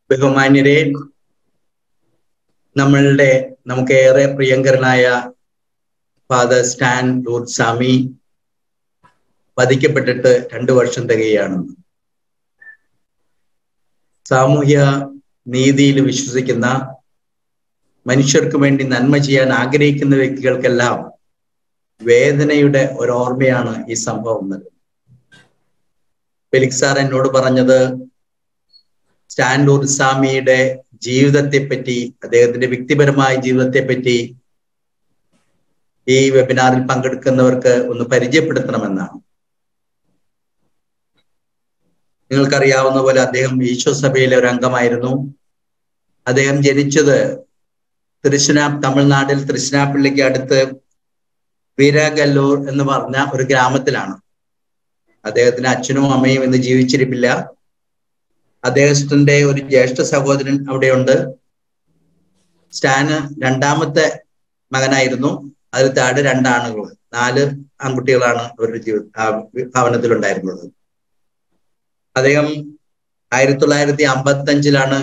ബഹുമാന്യരെ നമ്മളുടെ നമുക്ക് ഏറെ പ്രിയങ്കരനായ ഫാദർ സ്റ്റാൻ ലൂർദ് സ്വാമി വധിക്കപ്പെട്ടിട്ട് രണ്ടു വർഷം തികയാണ് സാമൂഹ്യ നീതിയിൽ വിശ്വസിക്കുന്ന മനുഷ്യർക്ക് വേണ്ടി നന്മ ചെയ്യാൻ ആഗ്രഹിക്കുന്ന വ്യക്തികൾക്കെല്ലാം വേദനയുടെ ഒരു ഓർമ്മയാണ് ഈ സംഭവം നൽകുന്നത് ഫെലിക്സ് സാർ എന്നോട് പറഞ്ഞത് സ്റ്റാൻഡൂർ സ്വാമിയുടെ ജീവിതത്തെ പറ്റി അദ്ദേഹത്തിന്റെ വ്യക്തിപരമായ ജീവിതത്തെ പറ്റി ഈ വെബിനാറിൽ പങ്കെടുക്കുന്നവർക്ക് ഒന്ന് പരിചയപ്പെടുത്തണമെന്നാണ് നിങ്ങൾക്കറിയാവുന്ന പോലെ അദ്ദേഹം ഈശോ സഭയിലെ ഒരു അംഗമായിരുന്നു അദ്ദേഹം ജനിച്ചത് തൃശ്ശിനാ തമിഴ്നാട്ടിൽ തൃശ്ശിനാപ്പള്ളിക്ക് അടുത്ത് വീരഗല്ലൂർ എന്ന് പറഞ്ഞ ഒരു ഗ്രാമത്തിലാണ് അദ്ദേഹത്തിന് അച്ഛനും അമ്മയും ഇന്ന് ജീവിച്ചിരിപ്പില്ല അദ്ദേഹത്തിന്റെ ഒരു ജ്യേഷ്ഠ സഹോദരൻ അവിടെയുണ്ട് സ്റ്റാന് രണ്ടാമത്തെ മകനായിരുന്നു അതിൽ താഴെ രണ്ടാണുകൾ നാല് ആൺകുട്ടികളാണ് അവരുടെ ജീവിത ഭവനത്തിൽ ഉണ്ടായിരുന്നത് അദ്ദേഹം ആയിരത്തി തൊള്ളായിരത്തി അമ്പത്തി അഞ്ചിലാണ്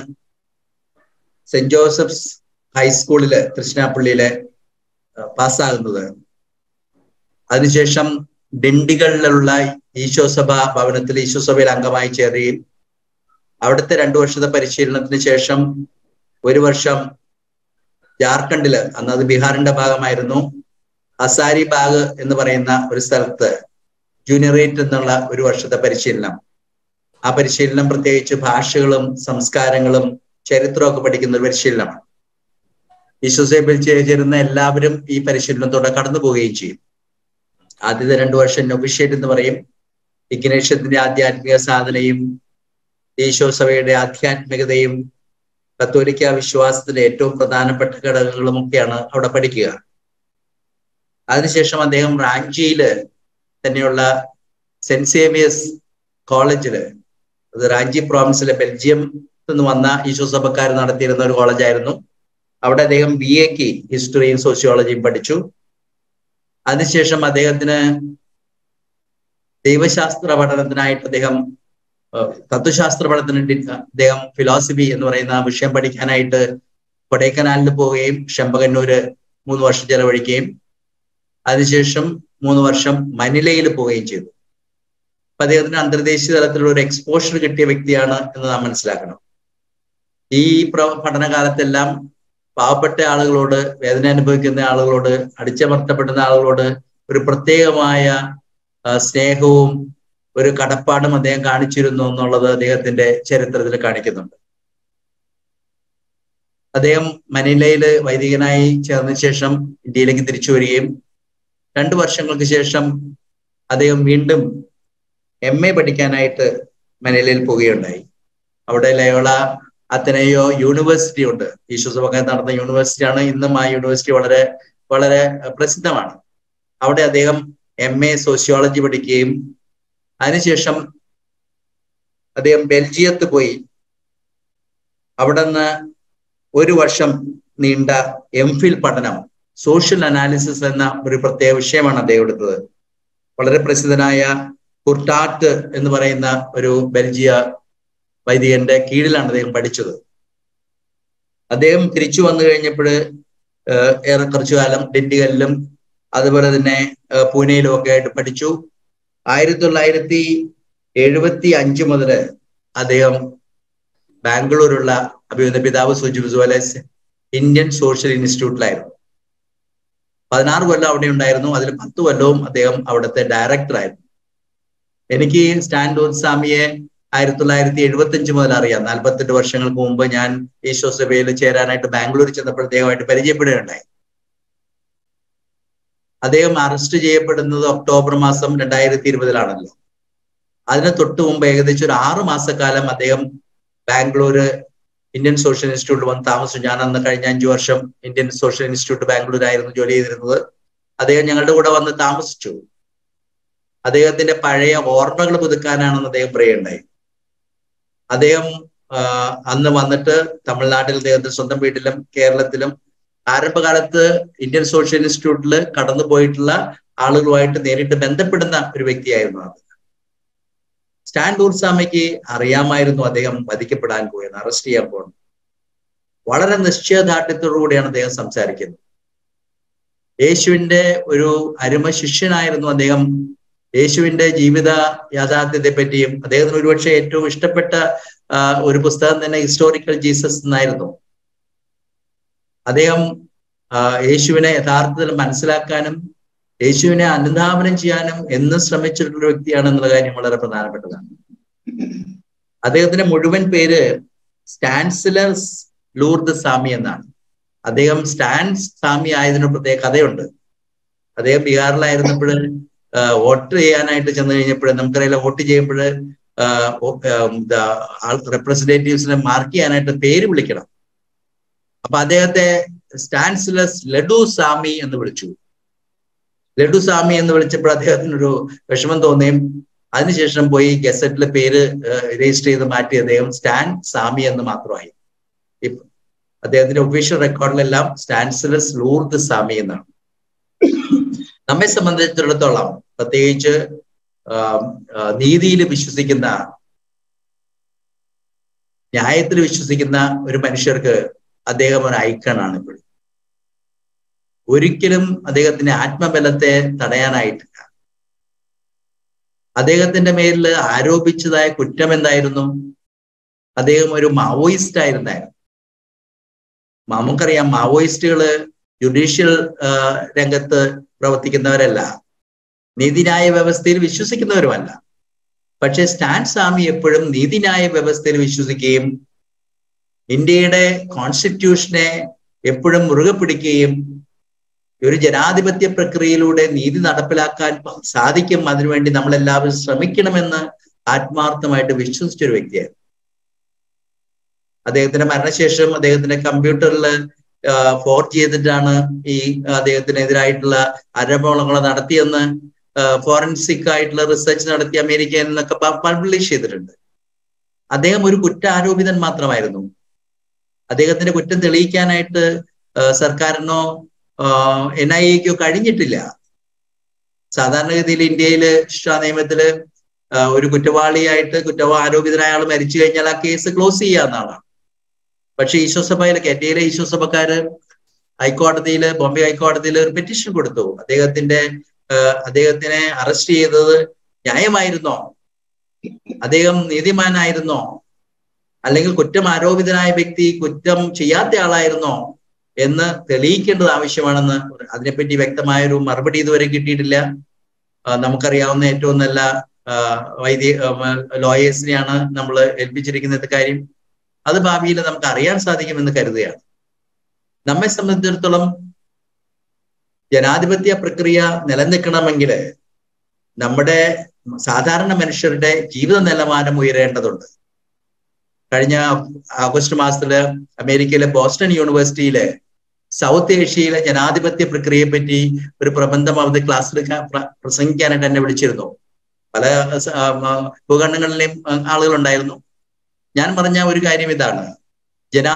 സെന്റ് ജോസഫ്സ് ഹൈസ്കൂളില് തൃശ്ശിനാപ്പള്ളിയിലെ പാസ്സാകുന്നത് അതിനുശേഷം ഡിണ്ടികളിലുള്ള ഈശോസഭ ഭവനത്തിൽ ഈശോസഭയിൽ അംഗമായി ചേരുകയും അവിടുത്തെ രണ്ടു വർഷത്തെ പരിശീലനത്തിന് ശേഷം ഒരു വർഷം ജാർഖണ്ഡില് അന്ന് അത് ബീഹാറിന്റെ ഭാഗമായിരുന്നു ഹസാരി ബാഗ് എന്ന് പറയുന്ന ഒരു സ്ഥലത്ത് ജൂനിയറേറ്റ് എന്നുള്ള ഒരു വർഷത്തെ പരിശീലനം ആ പരിശീലനം പ്രത്യേകിച്ച് ഭാഷകളും സംസ്കാരങ്ങളും ചരിത്രമൊക്കെ പഠിക്കുന്ന ഒരു പരിശീലനമാണ് ഈശോസേബിൽ ചേരുന്ന എല്ലാവരും ഈ പരിശീലനത്തോടെ കടന്നു പോവുകയും ചെയ്യും ആദ്യത്തെ രണ്ടു വർഷം നൊബിഷ്യേറ്റ് എന്ന് പറയും ഇഗ്നേഷ്യത്തിന്റെ ആധ്യാത്മിക സാധനയും ഈശോ സഭയുടെ ആധ്യാത്മികതയും കത്തോലിക്ക വിശ്വാസത്തിന്റെ ഏറ്റവും പ്രധാനപ്പെട്ട ഘടകങ്ങളും ഒക്കെയാണ് അവിടെ പഠിക്കുക അതിനുശേഷം അദ്ദേഹം റാഞ്ചിയില് തന്നെയുള്ള സെന്റ് സേവിയസ് കോളേജില് അത് റാഞ്ചി പ്രോവിൻസിലെ ബെൽജിയം നിന്ന് വന്ന ഈശോ സഭക്കാർ നടത്തിയിരുന്ന ഒരു കോളേജായിരുന്നു അവിടെ അദ്ദേഹം ബി എക്ക് ഹിസ്റ്ററിയും സോഷ്യോളജിയും പഠിച്ചു അതിനുശേഷം അദ്ദേഹത്തിന് ദൈവശാസ്ത്ര പഠനത്തിനായിട്ട് അദ്ദേഹം തത്വശാസ്ത്ര പഠനത്തിന് അദ്ദേഹം ഫിലോസഫി എന്ന് പറയുന്ന വിഷയം പഠിക്കാനായിട്ട് കൊടൈക്കനാലിൽ പോവുകയും ഷെമ്പകന്നൂര് മൂന്ന് വർഷം ചെലവഴിക്കുകയും അതിനുശേഷം മൂന്ന് വർഷം മനിലയിൽ പോവുകയും ചെയ്തു അപ്പൊ അദ്ദേഹത്തിന് അന്തർദേശീയ തലത്തിലുള്ള ഒരു എക്സ്പോഷർ കിട്ടിയ വ്യക്തിയാണ് എന്ന് നാം മനസ്സിലാക്കണം ഈ പഠനകാലത്തെല്ലാം പാവപ്പെട്ട ആളുകളോട് വേദന അനുഭവിക്കുന്ന ആളുകളോട് അടിച്ചമർത്തപ്പെടുന്ന ആളുകളോട് ഒരു പ്രത്യേകമായ സ്നേഹവും ഒരു കടപ്പാടും അദ്ദേഹം കാണിച്ചിരുന്നു എന്നുള്ളത് അദ്ദേഹത്തിന്റെ ചരിത്രത്തിൽ കാണിക്കുന്നുണ്ട് അദ്ദേഹം മനിലയിൽ വൈദികനായി ചേർന്ന ശേഷം ഇന്ത്യയിലേക്ക് തിരിച്ചു വരികയും രണ്ടു വർഷങ്ങൾക്ക് ശേഷം അദ്ദേഹം വീണ്ടും എം എ പഠിക്കാനായിട്ട് മനിലയിൽ പോവുകയുണ്ടായി അവിടെ ലയോള അത്തനെയോ യൂണിവേഴ്സിറ്റി ഉണ്ട് ഈശ്വസഭക്കാർ നടന്ന യൂണിവേഴ്സിറ്റിയാണ് ഇന്നും ആ യൂണിവേഴ്സിറ്റി വളരെ വളരെ പ്രസിദ്ധമാണ് അവിടെ അദ്ദേഹം എം എ സോഷ്യോളജി പഠിക്കുകയും അതിനുശേഷം അദ്ദേഹം ബെൽജിയത്ത് പോയി അവിടെ നിന്ന് ഒരു വർഷം നീണ്ട എം ഫിൽ പഠനം സോഷ്യൽ അനാലിസിസ് എന്ന ഒരു പ്രത്യേക വിഷയമാണ് അദ്ദേഹം എടുത്തത് വളരെ പ്രസിദ്ധനായ കുർട്ടാറ്റ് എന്ന് പറയുന്ന ഒരു ബെൽജിയ വൈദികന്റെ കീഴിലാണ് അദ്ദേഹം പഠിച്ചത് അദ്ദേഹം തിരിച്ചു വന്നു കഴിഞ്ഞപ്പോൾ ഏറെ കുറച്ചു കാലം ഡിണ്ടിഗലിലും അതുപോലെ തന്നെ പൂനെയിലും ഒക്കെ ആയിട്ട് പഠിച്ചു ആയിരത്തി തൊള്ളായിരത്തി എഴുപത്തി അഞ്ച് മുതൽ അദ്ദേഹം ബാംഗ്ലൂരുള്ള അഭിനന്ദ പിതാവ് സൂചിപ്പിച്ചതുപോലെ ഇന്ത്യൻ സോഷ്യൽ ഇൻസ്റ്റിറ്റ്യൂട്ടിലായിരുന്നു പതിനാറ് കൊല്ലം അവിടെ ഉണ്ടായിരുന്നു അതിൽ പത്ത് കൊല്ലവും അദ്ദേഹം അവിടുത്തെ ഡയറക്ടറായിരുന്നു എനിക്ക് സ്റ്റാൻ സ്വാമിയെ ആയിരത്തി തൊള്ളായിരത്തി എഴുപത്തി അഞ്ച് മുതൽ അറിയാം നാൽപ്പത്തെട്ട് വർഷങ്ങൾക്ക് മുമ്പ് ഞാൻ ഈശോ സഭയിൽ ചേരാനായിട്ട് ബാംഗ്ലൂർ ചെന്നപ്പോൾ അദ്ദേഹമായിട്ട് പരിചയപ്പെടുകയുണ്ടായി അദ്ദേഹം അറസ്റ്റ് ചെയ്യപ്പെടുന്നത് ഒക്ടോബർ മാസം രണ്ടായിരത്തി ഇരുപതിലാണല്ലോ അതിന് തൊട്ട് മുമ്പ് ഏകദേശം ഒരു ആറ് മാസക്കാലം അദ്ദേഹം ബാംഗ്ലൂര് ഇന്ത്യൻ സോഷ്യൽ ഇൻസ്റ്റിറ്റ്യൂട്ടിൽ വന്ന് താമസിച്ചു ഞാൻ അന്ന് കഴിഞ്ഞ അഞ്ചു വർഷം ഇന്ത്യൻ സോഷ്യൽ ഇൻസ്റ്റിറ്റ്യൂട്ട് ബാംഗ്ലൂരായിരുന്നു ജോലി ചെയ്തിരുന്നത് അദ്ദേഹം ഞങ്ങളുടെ കൂടെ വന്ന് താമസിച്ചു അദ്ദേഹത്തിന്റെ പഴയ ഓർമ്മകൾ പുതുക്കാനാണെന്ന് അദ്ദേഹം പറയുകയുണ്ടായി അദ്ദേഹം അന്ന് വന്നിട്ട് തമിഴ്നാട്ടിൽ അദ്ദേഹത്തിന്റെ സ്വന്തം വീട്ടിലും കേരളത്തിലും ആരംഭകാലത്ത് ഇന്ത്യൻ സോഷ്യൽ ഇൻസ്റ്റിറ്റ്യൂട്ടിൽ കടന്നു പോയിട്ടുള്ള ആളുകളുമായിട്ട് നേരിട്ട് ബന്ധപ്പെടുന്ന ഒരു വ്യക്തിയായിരുന്നു അത് സ്റ്റാൻ ഗുർസാമയ്ക്ക് അറിയാമായിരുന്നു അദ്ദേഹം വധിക്കപ്പെടാൻ പോയെന്ന് അറസ്റ്റ് ചെയ്യാൻ പോകുന്നു വളരെ നിശ്ചയദാർഢ്യത്തോടുകൂടിയാണ് അദ്ദേഹം സംസാരിക്കുന്നത് യേശുവിന്റെ ഒരു അരുമ ശിഷ്യനായിരുന്നു അദ്ദേഹം യേശുവിന്റെ ജീവിത യാഥാർത്ഥ്യത്തെ പറ്റിയും അദ്ദേഹത്തിന് ഒരുപക്ഷെ ഏറ്റവും ഇഷ്ടപ്പെട്ട ഒരു പുസ്തകം തന്നെ ഹിസ്റ്റോറിക്കൽ ജീസസ് എന്നായിരുന്നു അദ്ദേഹം യേശുവിനെ യഥാർത്ഥത്തിൽ മനസ്സിലാക്കാനും യേശുവിനെ അനുധാപനം ചെയ്യാനും എന്ന് ശ്രമിച്ചിട്ടുള്ള വ്യക്തിയാണ് എന്നുള്ള കാര്യം വളരെ പ്രധാനപ്പെട്ടതാണ് അദ്ദേഹത്തിന്റെ മുഴുവൻ പേര് സ്റ്റാൻസിലർ ലൂർദ് സാമി എന്നാണ് അദ്ദേഹം സ്റ്റാൻസ് സാമി ആയതിനു പ്രത്യേക കഥയുണ്ട് അദ്ദേഹം ബീഹാറിലായിരുന്നപ്പോൾ വോട്ട് ചെയ്യാനായിട്ട് ചെന്ന് കഴിഞ്ഞപ്പോൾ നമുക്കറിയാം വോട്ട് ചെയ്യുമ്പോൾ റെപ്രസെന്റേറ്റീവ്സിനെ മാർക്ക് ചെയ്യാനായിട്ട് പേര് വിളിക്കണം അപ്പൊ അദ്ദേഹത്തെ സ്റ്റാൻസിലസ് ലഡു സാമി എന്ന് വിളിച്ചു ലഡു സ്വാമി എന്ന് വിളിച്ചപ്പോൾ അദ്ദേഹത്തിനൊരു വിഷമം തോന്നുകയും അതിനുശേഷം പോയി ഗസറ്റിലെ പേര് രജിസ്റ്റർ ചെയ്ത് മാറ്റി അദ്ദേഹം സ്റ്റാൻ സാമി എന്ന് മാത്രമായി അദ്ദേഹത്തിന്റെ ഒഫീഷ്യൽ റെക്കോർഡിലെല്ലാം സ്റ്റാൻസിലസ് ലൂർദ് സാമി എന്നാണ് നമ്മെ സംബന്ധിച്ചിടത്തോളം പ്രത്യേകിച്ച് നീതിയിൽ വിശ്വസിക്കുന്ന ന്യായത്തിൽ വിശ്വസിക്കുന്ന ഒരു മനുഷ്യർക്ക് അദ്ദേഹം ഒരു ഐക്കണാണ് ഇപ്പോഴും ഒരിക്കലും അദ്ദേഹത്തിന്റെ ആത്മബലത്തെ തടയാനായിട്ടില്ല അദ്ദേഹത്തിന്റെ മേലിൽ ആരോപിച്ചതായ കുറ്റം എന്തായിരുന്നു അദ്ദേഹം ഒരു മാവോയിസ്റ്റ് ആയിരുന്നായിരുന്നു നമുക്കറിയാം മാവോയിസ്റ്റുകള് ജുഡീഷ്യൽ രംഗത്ത് പ്രവർത്തിക്കുന്നവരല്ല നീതിന്യായ വ്യവസ്ഥയിൽ വിശ്വസിക്കുന്നവരുമല്ല പക്ഷെ സ്റ്റാൻ സ്വാമി എപ്പോഴും നീതിന്യായ വ്യവസ്ഥയിൽ വിശ്വസിക്കുകയും ഇന്ത്യയുടെ കോൺസ്റ്റിറ്റ്യൂഷനെ എപ്പോഴും മുറുകെ പിടിക്കുകയും ഒരു ജനാധിപത്യ പ്രക്രിയയിലൂടെ നീതി നടപ്പിലാക്കാൻ സാധിക്കും അതിനുവേണ്ടി നമ്മളെല്ലാവരും ശ്രമിക്കണമെന്ന് ആത്മാർത്ഥമായിട്ട് വിശ്വസിച്ചൊരു വ്യക്തിയായിരുന്നു അദ്ദേഹത്തിന്റെ മരണശേഷം അദ്ദേഹത്തിന്റെ കമ്പ്യൂട്ടറിൽ ഫോർ ചെയ്തിട്ടാണ് ഈ അദ്ദേഹത്തിനെതിരായിട്ടുള്ള ആരോപണങ്ങൾ നടത്തിയെന്ന് ഫോറൻസിക് ആയിട്ടുള്ള റിസർച്ച് നടത്തി അമേരിക്ക എന്നൊക്കെ പബ്ലിഷ് ചെയ്തിട്ടുണ്ട് അദ്ദേഹം ഒരു കുറ്റാരോപിതൻ മാത്രമായിരുന്നു അദ്ദേഹത്തിന്റെ കുറ്റം തെളിയിക്കാനായിട്ട് സർക്കാരിനോ എൻ ഐ എക്കോ കഴിഞ്ഞിട്ടില്ല സാധാരണഗതിയിൽ ഇന്ത്യയില് ശിക്ഷാ നിയമത്തില് ഒരു കുറ്റവാളിയായിട്ട് കുറ്റവാ ആരോപിതനായ ആൾ മരിച്ചു കഴിഞ്ഞാൽ ആ കേസ് ക്ലോസ് ചെയ്യാവുന്നതാണ് പക്ഷെ ഈശോസഭയിലെ കെറ്റയിലെ ഈശോസഭക്കാര് ഹൈക്കോടതിയിൽ ബോംബെ ഹൈക്കോടതിയിൽ ഒരു പെറ്റീഷൻ കൊടുത്തു അദ്ദേഹത്തിന്റെ അദ്ദേഹത്തിനെ അറസ്റ്റ് ചെയ്തത് ന്യായമായിരുന്നോ അദ്ദേഹം നീതിമാനായിരുന്നോ അല്ലെങ്കിൽ കുറ്റം ആരോപിതനായ വ്യക്തി കുറ്റം ചെയ്യാത്ത ആളായിരുന്നോ എന്ന് തെളിയിക്കേണ്ടത് ആവശ്യമാണെന്ന് അതിനെപ്പറ്റി വ്യക്തമായ ഒരു മറുപടി ഇതുവരെ കിട്ടിയിട്ടില്ല നമുക്കറിയാവുന്ന ഏറ്റവും നല്ല വൈദ്യ ലോയേഴ്സിനെയാണ് നമ്മൾ ഏൽപ്പിച്ചിരിക്കുന്നത് കാര്യം അത് ഭാവിയിൽ നമുക്ക് അറിയാൻ സാധിക്കുമെന്ന് കരുതുകയാണ് നമ്മെ സംബന്ധിച്ചിടത്തോളം ജനാധിപത്യ പ്രക്രിയ നിലനിൽക്കണമെങ്കിൽ നമ്മുടെ സാധാരണ മനുഷ്യരുടെ ജീവിത നിലവാരം ഉയരേണ്ടതുണ്ട് കഴിഞ്ഞ ആഗസ്റ്റ് മാസത്തില് അമേരിക്കയിലെ ബോസ്റ്റൺ യൂണിവേഴ്സിറ്റിയിലെ സൗത്ത് ഏഷ്യയിലെ ജനാധിപത്യ പ്രക്രിയയെ പറ്റി ഒരു പ്രബന്ധം അവധി ക്ലാസ്സിൽ പ്രസംഗിക്കാനായിട്ട് എന്നെ വിളിച്ചിരുന്നു പല ഭൂഖണ്ഡങ്ങളിലെയും ആളുകൾ ഉണ്ടായിരുന്നു ഞാൻ പറഞ്ഞ ഒരു കാര്യം ഇതാണ് ജനാ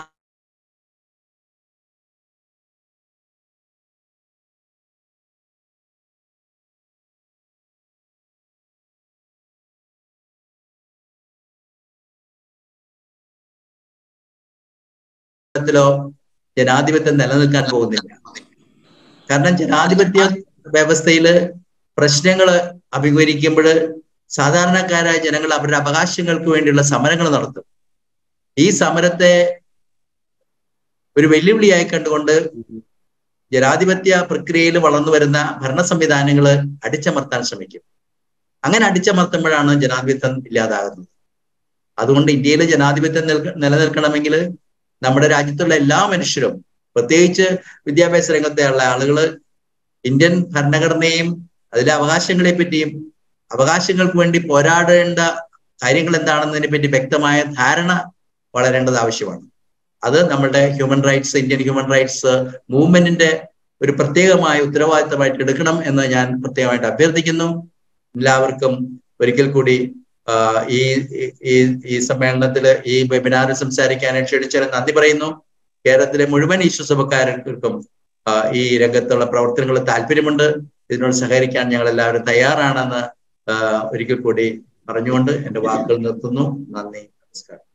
ത്തിലോ ജനാധിപത്യം നിലനിൽക്കാൻ പോകുന്നില്ല കാരണം ജനാധിപത്യ വ്യവസ്ഥയിൽ പ്രശ്നങ്ങൾ അഭിമുഖീകരിക്കുമ്പോൾ സാധാരണക്കാരായ ജനങ്ങൾ അവരുടെ അവകാശങ്ങൾക്ക് വേണ്ടിയുള്ള സമരങ്ങൾ നടത്തും ഈ സമരത്തെ ഒരു വെല്ലുവിളിയായി കണ്ടുകൊണ്ട് ജനാധിപത്യ പ്രക്രിയയിൽ വളർന്നു വരുന്ന ഭരണ സംവിധാനങ്ങൾ അടിച്ചമർത്താൻ ശ്രമിക്കും അങ്ങനെ അടിച്ചമർത്തുമ്പോഴാണ് ജനാധിപത്യം ഇല്ലാതാകുന്നത് അതുകൊണ്ട് ഇന്ത്യയിലെ ജനാധിപത്യം നിലനിൽക്കണമെങ്കിൽ നമ്മുടെ രാജ്യത്തുള്ള എല്ലാ മനുഷ്യരും പ്രത്യേകിച്ച് വിദ്യാഭ്യാസ രംഗത്തെയുള്ള ആളുകൾ ഇന്ത്യൻ ഭരണഘടനയും അതിലെ അവകാശങ്ങളെ പറ്റിയും അവകാശങ്ങൾക്ക് വേണ്ടി പോരാടേണ്ട കാര്യങ്ങൾ എന്താണെന്നതിനെ പറ്റി വ്യക്തമായ ധാരണ വളരേണ്ടത് ആവശ്യമാണ് അത് നമ്മുടെ human rights Indian human rights മൂവ്മെന്റിന്റെ ഒരു പ്രത്യേകമായ ഉത്തരവാദിത്തമായിട്ട് എടുക്കണം എന്ന് ഞാൻ പ്രത്യേകമായിട്ട് അഭ്യർത്ഥിക്കുന്നു എല്ലാവർക്കും ഒരിക്കൽ കൂടി ഈ ഈ ഈ സമ്മേളനത്തിൽ ഈ വെബിനാറിൽ സംസാരിക്കാനായിട്ട് ക്ഷണിച്ചതിന് നന്ദി പറയുന്നു കേരളത്തിലെ മുഴുവൻ ഈശ്വസഭക്കാർക്കും ഈ രംഗത്തുള്ള പ്രവർത്തനങ്ങൾ താല്പര്യമുണ്ട് ഇതിനോട് സഹകരിക്കാൻ ഞങ്ങൾ എല്ലാവരും തയ്യാറാണെന്ന് ഒരിക്കൽ കൂടി പറഞ്ഞുകൊണ്ട് എന്റെ വാക്കുകൾ നിർത്തുന്നു നന്ദി നമസ്കാരം